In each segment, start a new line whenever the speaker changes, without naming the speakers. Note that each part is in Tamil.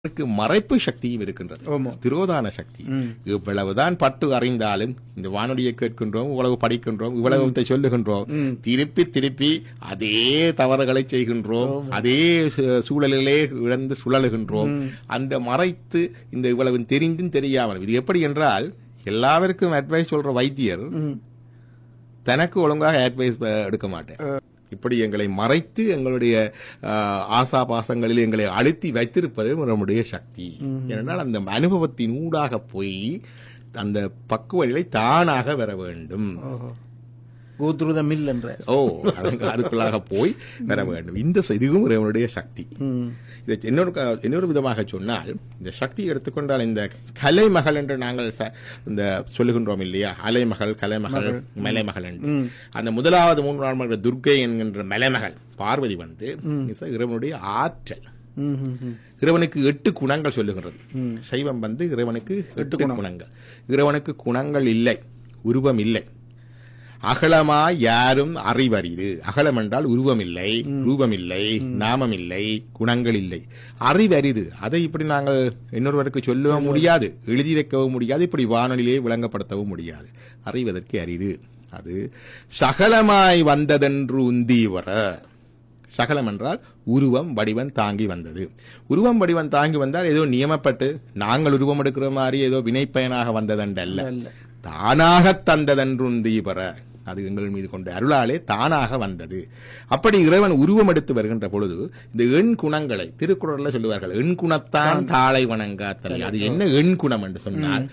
அவருக்கு மறைப்பு சக்தியும் இருக்கின்றது
ஆமா.
திரோதான சக்தி
ம்.
இவ்வளவுதான் பட்டு அறிந்தாலும் இந்த வானொலியை கேட்கின்றோம் இவ்வளவு படிக்கின்றோம் இவ்வளவு சொல்லுகின்றோம்
ம்.
திருப்பி திருப்பி அதே தவறுகளை செய்கின்றோம் அதே சு- சூழலிலே இழந்து சுழலுகின்றோம் அந்த மறைத்து இந்த இவ்வளவு தெரிந்தும் தெரியாமல் இது எப்படி என்றால் எல்லாருக்கும் அட்வைஸ் சொல்ற வைத்தியர்
ம்.
தனக்கு ஒழுங்காக அட்வைஸ் எடுக்க மாட்டேன் இப்படி எங்களை மறைத்து எங்களுடைய ஆஹ், ஆசாபாசங்களில் எங்களை அழுத்தி வைத்திருப்பது நம்முடைய சக்தி ஏனென்றால் அந்த அனுபவத்தின் ஊடாக போய் அந்த பக்குவ நிலை தானாக வர வேண்டும்
ஓஹோ கோ த்ரூ த மில் என்ற
ஓ அதுக்கு- அதுக்குள்ளாக போய் வர வேண்டும் இந்த ச- இதுவும் இறைவனுடைய சக்தி
ம்.
இதை இன்னொரு க- இன்னொரு விதமாக சொன்னால் இந்த சக்தி எடுத்துக்கொண்டால் இந்த கலைமகள் என்று நாங்கள் ச- இந்த சொல்லுகின்றோம் இல்லையா அலைமகள் கலைமகள் மலைமகள் என்று
ம்.
அந்த முதலாவது மூன்று நாள் மகள் துர்க்கை என்கின்ற மலைமகள் பார்வதி வந்து இஸ் இறைவனுடைய ஆற்றல்
ம், ம், ம்.
இறைவனுக்கு எட்டு குணங்கள் சொல்லுகிறது
ம்.
சைவம் வந்து இறைவனுக்கு எட்டு குணங்கள் இறைவனுக்கு குணங்கள் இல்லை உருவம் இல்லை அகலமாய் யாரும் அறிவரிது அகலம் என்றால் உருவம் இல்லை ரூபம் இல்லை நாமம் இல்லை குணங்கள் இல்லை அறிவரிது அதை இப்படி நாங்கள் இன்னொருவருக்கு சொல்லவும் முடியாது எழுதி வைக்கவும் முடியாது இப்படி வானொலியிலே விளங்கப்படுத்தவும் முடியாது அறிவதற்கு அரிது அது சகலமாய் வந்ததென்று உந்தி வர சகலம் என்றால் உருவம் வடிவம் தாங்கி வந்தது உருவம் வடிவம் தாங்கி வந்தால் ஏதோ நியமப்பட்டு நாங்கள் உருவம் எடுக்கிற மாதிரி ஏதோ வினைப்பயனாக வந்ததென்றல்ல
அல்ல
தானாக தந்ததென்றும் தீபர அது எங்கள் மீது கொண்ட அருளாலே தானாக வந்தது அப்படி இறைவன் உருவம் எடுத்து வருகின்ற பொழுது இந்த எண் குணங்களை திருக்குறள்ல சொல்லுவார்கள் எண் குணத்தான் தாளை வணங்காத்தலை அது என்ன எண் குணம் என்று சொன்னால்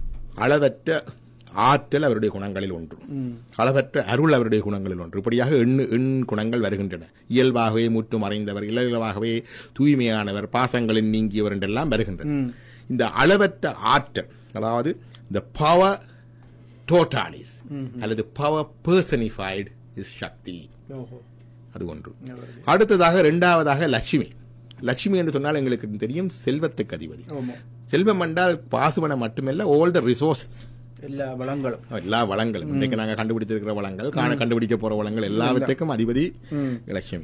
அளவற்ற ஆற்றல் அவருடைய குணங்களில் ஒன்று
ம்.
அளவற்ற அருள் அவருடைய குணங்களில் ஒன்று இப்படியாக எண் எண் குணங்கள் வருகின்றன இயல்பாகவே முற்று மறைந்தவர் இயல்பாகவே தூய்மையானவர் பாசங்களில் நீங்கியவர் என்றெல்லாம் வருகின்றன
ம்.
இந்த அளவற்ற ஆற்றல் அதாவது இந்த பவர் டோட்டாலிஸ் அல்லது பவர் பர்சனிஃபைடு இஸ் சக்தி
ஓஹோ
அது ஒன்று
நல்லது.
அடுத்ததாக இரண்டாவதாக லட்சுமி லட்சுமி என்று சொன்னால் எங்களுக்கு தெரியும் செல்வத்துக்கு அதிபதி
ஆமா
செல்வம் என்றால் பாசுபணம் மட்டுமல்ல ஆல் த ரிசோர்சஸ்
எல்லா வளங்களும்
எல்லா வளங்களும் இன்றைக்கு நாங்க கண்டுபிடித்திருக்கிற வளங்கள் காண கண்டுபிடிக்க போற வளங்கள் எல்லாவற்றுக்கும் அதிபதி
ம்.
லட்சுமி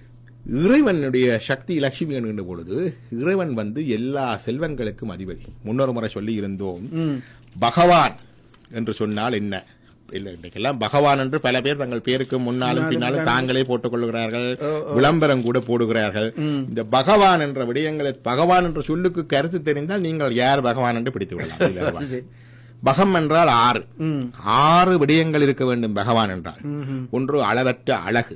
இறைவனுடைய சக்தி லட்சுமி என்கின்ற பொழுது இறைவன் வந்து எல்லா செல்வங்களுக்கும் அதிபதி முன்னொரு முறை சொல்லி இருந்தோம்
ம்.
பகவான் என்று சொன்னால் என்ன இல்ல இன்றைக்கெல்லாம் பகவான் என்று பல பேர் தங்கள் பேருக்கு முன்னாலும் பின்னாலும் தாங்களே போட்டுக் கொள்கிறார்கள் விளம்பரம் கூட போடுகிறார்கள் இந்த பகவான் என்ற விடயங்களை பகவான் என்ற சொல்லுக்கு கருத்து தெரிந்தால் நீங்கள் யார் பகவான் என்று பிடித்து விடலாம் இல்லையா?
சரி
பகம் என்றால் ஆறு
ம்.
ஆறு விடயங்கள் இருக்க வேண்டும் பகவான் என்றால்
ம்ஹும்.
ஒன்று அளவற்ற அழகு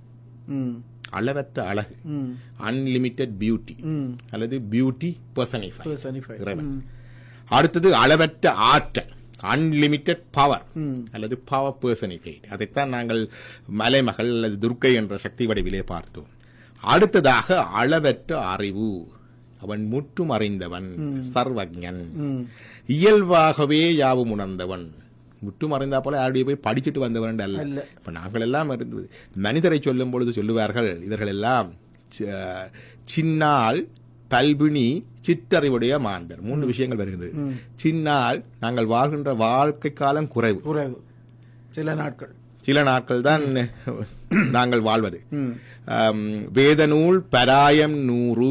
ம்.
அளவற்ற அழகு
ம்.
அன்லிமிட்டெட் பியூட்டி
ம்.
அல்லது பியூட்டி பர்சனிஃபை
Personified.
இறைவன்
ம்.
அடுத்தது அளவற்ற ஆற்றல் அன்லிமிட்டெட் பவர்
ம்.
அல்லது பவர் பர்சனிஃபைட் அதைத்தான் நாங்கள் மலைமகள் அல்லது துர்க்கை என்ற சக்தி வடிவிலே பார்த்தோம் அடுத்ததாக அளவற்ற அறிவு அவன் முற்றும் அறிந்தவன் சர்வஜன்
ம்.
இயல்பாகவே யாவும் உணர்ந்தவன் முற்றும் அறிந்தா போல யாருடைய போய் படிச்சுட்டு வந்தவன் அல்ல
அல்ல.
இப்ப நாங்கள் எல்லாம் இருந்தது மனிதரை சொல்லும் பொழுது சொல்லுவார்கள் இவர்கள் எல்லாம் சி- சின்னால் பல்பினி சிற்றறிவுடைய மாந்தர் மூன்று விஷயங்கள் வருகிறது சின்னால் நாங்கள் வாழ்கின்ற வாழ்க்கை காலம் குறைவு
குறைவு சில நாட்கள்
சில நாட்கள் தான் நாங்கள் வாழ்வது
ம்.
ஆம், வேதநூல் பராயம் நூறு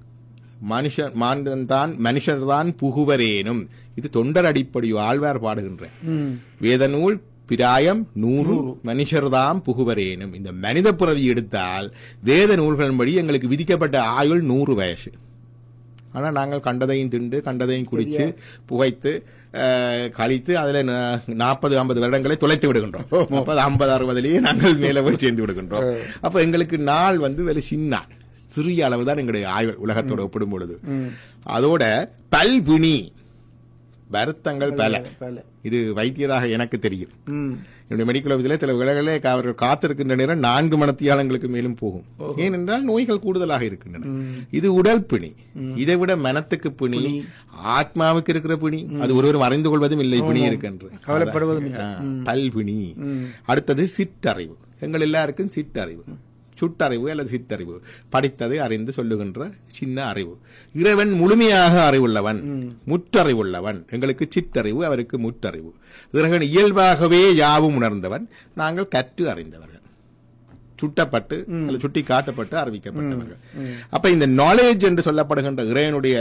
மனுஷன் மாந்தன் தான் மனுஷர் தான் புகுவரேனும் இது தொண்டர் அடிப்படை ஆழ்வார் பாடுகின்ற
ம்.
வேதநூல் பிராயம் நூறு மனுஷர்தாம் புகுவரேனும் இந்த மனித பிறவி எடுத்தால் வேத நூல்களின்படி எங்களுக்கு விதிக்கப்பட்ட ஆயுள் நூறு வயசு ஆனா நாங்கள் கண்டதையும் திண்டு கண்டதையும் குடிச்சு புகைத்து அஹ், கழித்து அதுல நாற்பது ஐம்பது வருடங்களை தொலைத்து விடுகின்றோம் அப்ப ஐம்பது அறுபதுலயே நாங்கள் மேல போய் சேர்ந்து விடுகின்றோம் அப்ப எங்களுக்கு நாள் வந்து வெறும் சின்ன சிறிய அளவு தான் எங்களுடைய ஆயுள் உலகத்தோட ஒப்பிடும் பொழுது அதோட பல்வினி வருத்தங்கள் பல
பல
இது வைத்தியராக எனக்கு தெரியும்
ம்.
என்னுடைய மெடிக்கல் ஆஃபீஸில் சில விலகளே அவர்கள் காத்திருக்கின்ற நேரம் நான்கு மணத்தியாலங்களுக்கு மேலும் போகும் ஏனென்றால் நோய்கள் கூடுதலாக இருக்கின்றன இது உடல் பிணி இதை விட மனத்துக்கு பிணி ஆத்மாவுக்கு இருக்கிற பிணி அது ஒருவரும் அறிந்து கொள்வதும் இல்லை பிணி இருக்கின்ற
கவலைப்படுவதும் இல்லை.
பல்பிணி அடுத்தது சிற்றறிவு எங்கள் எல்லாருக்கும் சிற்றறிவு சுட்டறிவு அல்லது சிற்றறிவு படித்ததை அறிந்து சொல்லுகின்ற சின்ன அறிவு இறைவன் முழுமையாக அறிவுள்ளவன் முற்றறிவுள்ளவன் எங்களுக்கு சிற்றறிவு அவருக்கு முற்றறிவு இறைவன் இயல்பாகவே யாவும் உணர்ந்தவன் நாங்கள் கற்று அறிந்தவர்கள் சுட்டப்பட்டு அல்லது சுட்டி காட்டப்பட்டு அறிவிக்கப்பட்டவர்கள் அப்ப இந்த நாலேஜ் என்று சொல்லப்படுகின்ற இறைவனுடைய